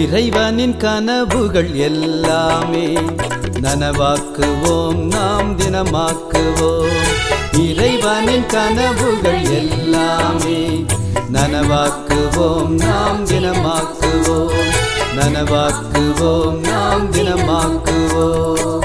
இறைவனின் கனவுகள் எல்லாமே நனவாக்குவோம் நாம் தினமாக்குவோம் இறைவனின் கனவுகள் எல்லாமே நனவாக்குவோம் நாம் தினமாக்குவோம் நனவாக்குவோம் நாம் தினமாக்குவோம்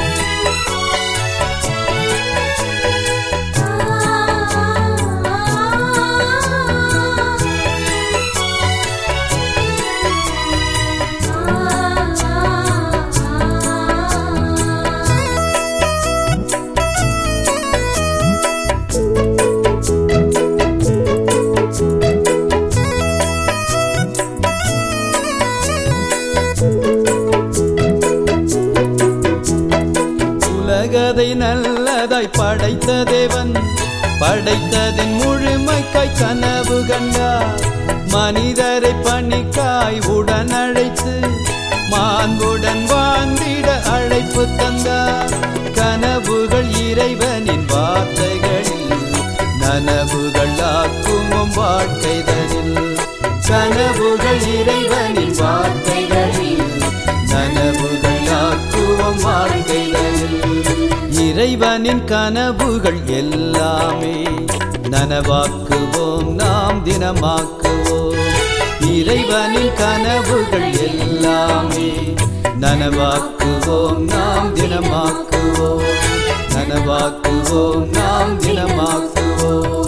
உலகதை நல்லதாய் படைத்த தேவன் படைத்ததின் முழுமைக்காய் கனவு கண்டார் மனிதரை பணிக்காய் உடன் அழைத்து மாண்புடன் வாழ்ந்திட அழைப்பு தந்தார் கனவுகள் இறைவனின் வார்த்தைகளில் நனவுகள் ஆக்குமும் வாழ்க்கைதனில் கனவுகள் இறைவனின் வார்த்தைகளில் நனவுகள் ஆக்குவோம் வாழ்க்கைதனில் இறைவனின் கனவுகள் எல்லாமே நனவாக்குவோம் நாம் தினமாக்குவோம் இறைவனின் கனவுகள் எல்லாமே நனவாக்குவோம் நாம் தினமாக்குவோம் நனவாக்குவோம் நாம் தினமாக்குவோம்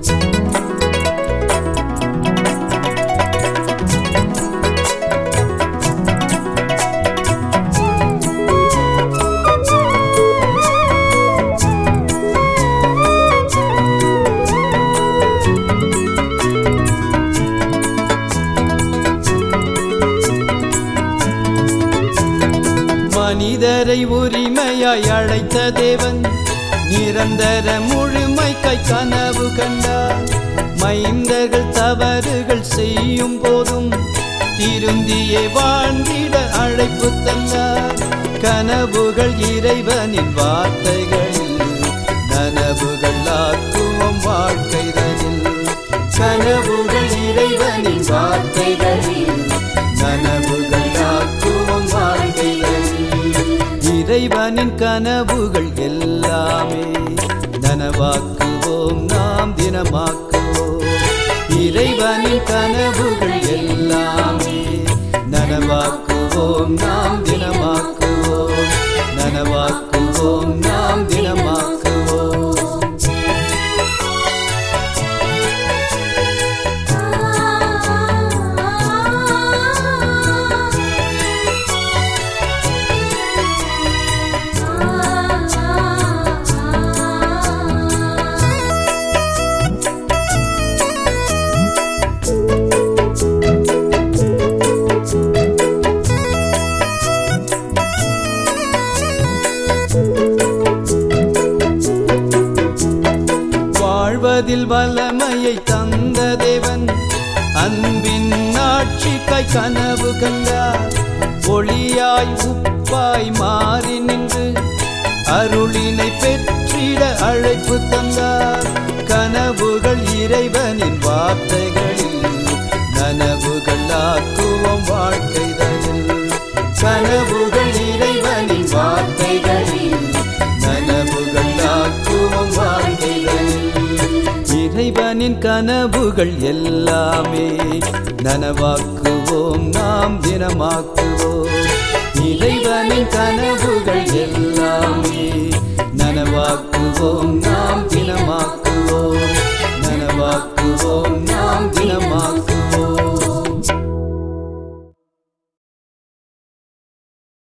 மனிதரை உரிமையாய் அழைத்த தேவன் நிரந்தர முழுமைக்காய் கனவு கண்டார் மைந்தர்கள் தவறுகள் செய்யும் போதும் திருந்தியே வாழ்ந்திட அழைப்பு தந்தார் கனவுகள் இறைவனின் வார்த்தைகளில் நனவுகள் ஆக்குவோம் வாழ்க்கைதனில் கனவுகள் இறைவனின் வார்த்தைகளில் நனவுகள் ஆக்குவோம் வாழ்க்கைதனில் இறைவனின் கனவுகள் எல்லாமே நனவாக்குவோம் நாம் தினமாக்குவோம் இறைவனின் கனவுகள் எல்லாமே நனவாக்குவோம் நாம் தினமாக்குவோம் நனவாக்குவோம் நாம் தினமாக்குவோம் வாழ்வதில் வல்லமையை தந்த தேவன் அன்பின் ஆட்சிக்காய் கனவு கண்டார் ஒளியாய் உப்பாய் மாறி நின்று அருளினை பெற்றிட அழைப்பு தந்தார் கனவுகள் இறைவனின் வார்த்தைகளில் நனவுகள் ஆக்குவோம் வாழ்க்கைதனில் கனவுகள் இறைவனின் வார்த்தைகளில் நனவுகள் ஆக்குவோம் வாழ்க்கைதனில் இறைவனின் கனவுகள் எல்லாமே நனவாக்குவோம் நாம் தினமாக்குவோம் இறைவனின் கனவுகள் எல்லாமே நனவாக்குவோம் நாம் தினமாக்குவோம் நனவாக்குவோம் நாம் தினமாக்குவோம்